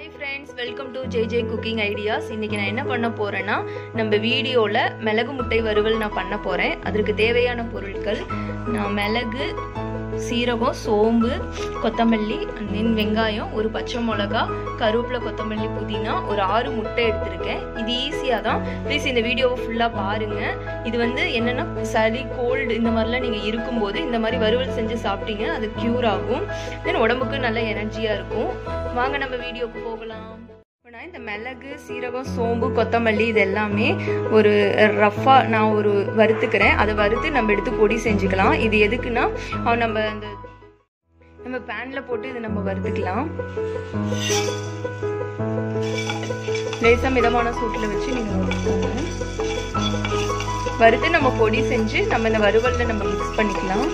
hi friends welcome to J J cooking ideas இன்றைக்கி நான் என்ன பண்ண போகிறேன்னா நம்ம வீடியோவில் மிளகு முட்டை வறுவல் நான் பண்ண போகிறேன் அதற்கு தேவையான பொருட்கள் நான் மிளகு சீரகம் சோம்பு கொத்தமல்லி and then வெங்காயம் ஒரு பச்சை மிளகா கருவேப்பிலை கொத்தமல்லி புதினா ஒரு ஆறு முட்டை எடுத்திருக்கேன் இது ஈஸியாக தான் ப்ளீஸ் இந்த வீடியோவை ஃபுல்லாக பாருங்கள் இது வந்து என்னென்னா சளி கோல்டு இந்த மாதிரிலாம் நீங்கள் இருக்கும்போது இந்த மாதிரி வறுவல் செஞ்சு சாப்பிட்டீங்க அது க்யூர் ஆகும் தென் உடம்புக்கு நல்ல எனர்ஜியாக இருக்கும் வாங்க நம்ம வீடியோக்கு போகலாம் இப்போ நான் இந்த மிளகு சீரகம் சோம்பு கொத்தமல்லி இது எல்லாமே ஒரு ரஃப்பாக நான் ஒரு வறுத்துக்கிறேன் அதை வறுத்து நம்ம எடுத்து பொடி செஞ்சுக்கலாம் இது எதுக்குன்னா அவன் நம்ம அந்த நம்ம பேனில் போட்டு இதை நம்ம வறுத்துக்கலாம் லேசாக மிதமான சூட்டில் வச்சு நீங்கள் வறுத்துக்கோங்க வறுத்து நம்ம பொடி செஞ்சு நம்ம இந்த வறுவலில் நம்ம மிக்ஸ் பண்ணிக்கலாம்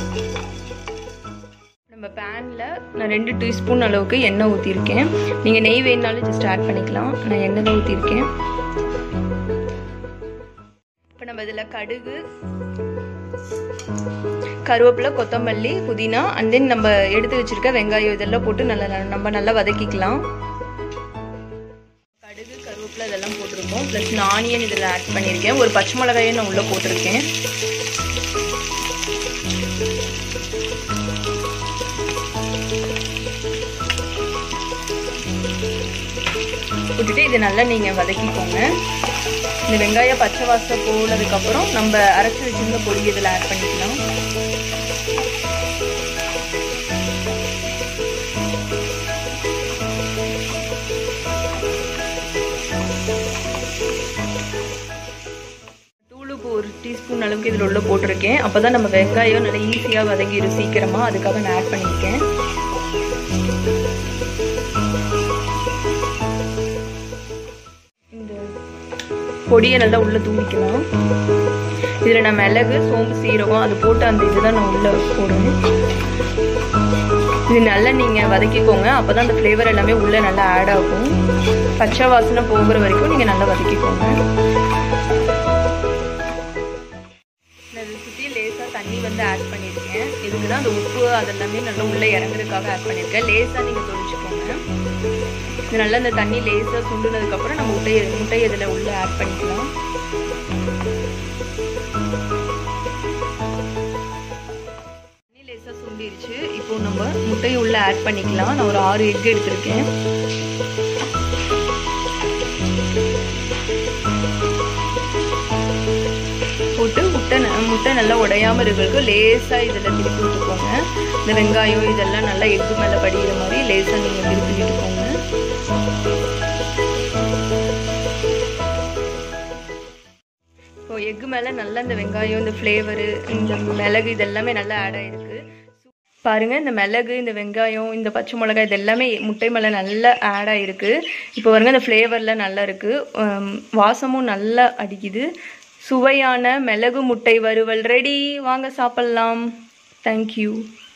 நம்ம பேனில் நான் ரெண்டு டீஸ்பூன் அளவுக்கு எண்ணெய் ஊற்றிருக்கேன் நீங்கள் நெய் வேணுனாலும் ஜஸ்ட் ஆட் பண்ணிக்கலாம் நான் எண்ணெய் தான் ஊற்றிருக்கேன் இப்போ நம்ம இதில் கடுகு கருவேப்பிலை கொத்தமல்லி புதினா அண்ட் தென் நம்ம எடுத்து வச்சுருக்க வெங்காயம் இதெல்லாம் போட்டு நல்லா நம்ம நல்லா வதக்கிக்கலாம் கடுகு கருவேப்பிலை இதெல்லாம் போட்டிருக்கோம் ப்ளஸ் ஆனியன் இதில் ஆட் பண்ணியிருக்கேன் ஒரு பச்சை மிளகாயை நான் உள்ளே போட்டிருக்கேன் விட்டுட்டு இது நல்லா நீங்கள் வதக்கிக்கோங்க இந்த வெங்காயம் பச்சை வாசம் போனதுக்கப்புறம் நம்ம அரைச்சி வச்சிருந்த பொடி இதில் ஆட் பண்ணிக்கலாம் தூளுப்பு ஒரு டீஸ்பூன் அளவுக்கு இதில் உள்ள போட்டிருக்கேன் அப்போ தான் நம்ம வெங்காயம் நல்லா ஈஸியாக வதங்கிடும் சீக்கிரமாக அதுக்காக நான் ஆட் பண்ணியிருக்கேன் இந்த பொடியை நல்லா உள்ளே தூவிக்கலாம் இதில் நான் மிளகு சோம்பு சீரகம் அது போட்டு அந்த இதுதான் நான் உள்ளே போடுவேன் இது நல்லா நீங்கள் வதக்கிக்கோங்க அப்போ தான் அந்த ஃப்ளேவர் எல்லாமே உள்ளே நல்லா ஆட் ஆகும் பச்சை வாசனை போகிற வரைக்கும் நீங்கள் நல்லா வதக்கிக்கோங்க நான் இதை சுற்றி லேசாக தண்ணி வந்து ஆட் பண்ணியிருக்கேன் இதுக்கு தான் அந்த உப்பு அதெல்லாமே நல்லா உள்ளே இறங்குறதுக்காக ஆட் பண்ணியிருக்கேன் லேசாக நீங்கள் தொழிச்சுக்கோங்க இது நல்லா இந்த தண்ணி லேசாக சுண்டுனதுக்கப்புறம் நம்ம முட்டையை முட்டையை இதில் உள்ளே ஆட் பண்ணிக்கலாம் தண்ணி லேசாக சுண்டிருச்சு இப்போ நம்ம முட்டையை உள்ளே ஆட் பண்ணிக்கலாம் நான் ஒரு ஆறு எக் எடுத்திருக்கேன் போட்டு முட்டை முட்டை நல்லா உடையாமல் இருக்கிறதுக்கு லேசாக இதில் திருப்பி விட்டுக்கோங்க இந்த வெங்காயம் இதெல்லாம் நல்லா எக்கு மேலே படிக்கிற மாதிரி லேசாக நீங்கள் திருப்பி விட்டுக்கோங்க இப்போ எக்கு மேலே நல்லா இந்த வெங்காயம் இந்த ஃப்ளேவரு இந்த மிளகு இதெல்லாமே நல்லா ஆட் ஆகிருக்கு பாருங்க இந்த மிளகு இந்த வெங்காயம் இந்த பச்சை மிளகாய் இது எல்லாமே முட்டை மேலே நல்லா ஆட் ஆகிருக்கு இப்போ பாருங்க இந்த ஃப்ளேவரில் நல்லா இருக்குது வாசமும் நல்லா அடிக்குது சுவையான மிளகு முட்டை வறுவல் ரெடி வாங்க சாப்பிட்லாம் தேங்க்யூ